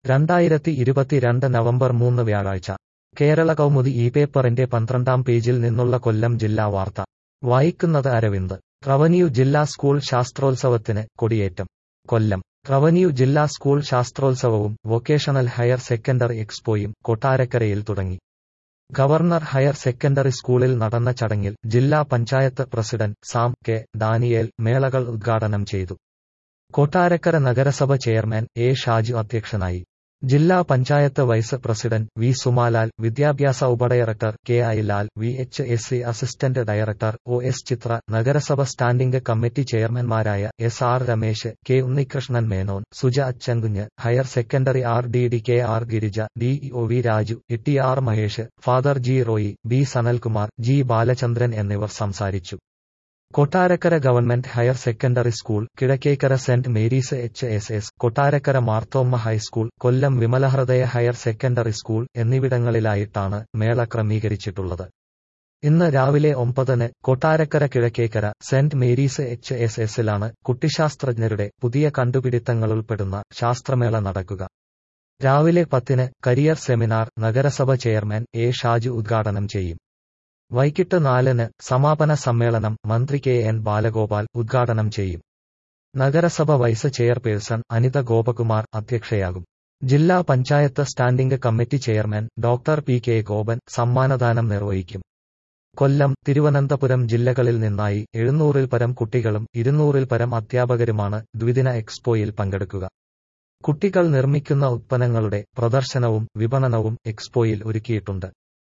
രണ്ടായിരത്തി ഇരുപത്തിരണ്ട് നവംബർ മൂന്ന് വ്യാഴാഴ്ച കേരള കൗമുദി ഈ പേപ്പറിന്റെ പന്ത്രണ്ടാം പേജിൽ നിന്നുള്ള കൊല്ലം ജില്ലാ വാർത്ത വായിക്കുന്നത് അരവിന്ദ് റവന്യൂ ജില്ലാ സ്കൂൾ ശാസ്ത്രോത്സവത്തിന് കൊടിയേറ്റം കൊല്ലം റവന്യൂ ജില്ലാ സ്കൂൾ ശാസ്ത്രോത്സവവും വൊക്കേഷണൽ ഹയർ സെക്കൻഡറി എക്സ്പോയും കൊട്ടാരക്കരയിൽ തുടങ്ങി ഗവർണർ ഹയർ സെക്കൻഡറി സ്കൂളിൽ നടന്ന ചടങ്ങിൽ ജില്ലാ panchayat president Sam K Daniel മേളകൾ ഉദ്ഘാടനം ചെയ്തു കൊട്ടാരക്കര നഗരസഭ ചെയർമാൻ എ ഷാജു അധ്യക്ഷനായി ജില്ലാ panchayat vice president V Sumalal വിദ്യാഭ്യാസ ഉപഡയറക്ടർ K I Lal V H S C assistant director O S Chithra നഗരസഭ സ്റ്റാൻഡിംഗ് കമ്മിറ്റി ചെയർമാൻമാരായ S R Ramesh K Unnikrishnan Menon Suja Achankunju higher secondary R D D K R Girija D O V Raju E R Mahesh father G Roy B Sanalkumar G Balachandran എന്നിവർ സംസാരിച്ചു Kottarakkara government higher secondary school Kizhakkekara saint Mary's H S S Kottarakkara Marthoma high school Kollam Vimalahridaya higher secondary school എന്നിവിടങ്ങളിലായിട്ടാണ് മേള ക്രമീകരിച്ചിട്ടുള്ളത് ഇന്ന് രാവിലെ ഒമ്പതിന് Kottarakkara Kizhakkekara saint Mary's H S എസിലാണ് കുട്ടിശാസ്ത്രജ്ഞരുടെ പുതിയ കണ്ടുപിടുത്തങ്ങളുൾപ്പെടുന്ന ശാസ്ത്രമേള നടക്കുക രാവിലെ പത്തിന് കരിയർ സെമിനാർ നഗരസഭ ചെയർമാൻ എ ഷാജു ഉദ്ഘാടനം ചെയ്യും വൈകിട്ട് നാലിന് സമാപന സമ്മേളനം മന്ത്രി കെ എൻ ബാലഗോപാൽ ഉദ്ഘാടനം ചെയ്യും നഗരസഭ വൈസ് ചെയർപേഴ്സൺ അനിത ഗോപകുമാർ അധ്യക്ഷയാകും ജില്ലാ panchayat standing committee chairman doctor P K Gopan സമ്മാനദാനം നിർവഹിക്കും കൊല്ലം തിരുവനന്തപുരം ജില്ലകളിൽ നിന്നായി എഴുന്നൂറിൽ പരം കുട്ടികളും ഇരുന്നൂറിൽ പരം അധ്യാപകരുമാണ് ദ്വിദിന എക്സ്പോയിൽ പങ്കെടുക്കുക കുട്ടികൾ നിർമ്മിക്കുന്ന ഉത്പന്നങ്ങളുടെ പ്രദർശനവും വിപണനവും എക്സ്പോയിൽ ഒരുക്കിയിട്ടുണ്ട്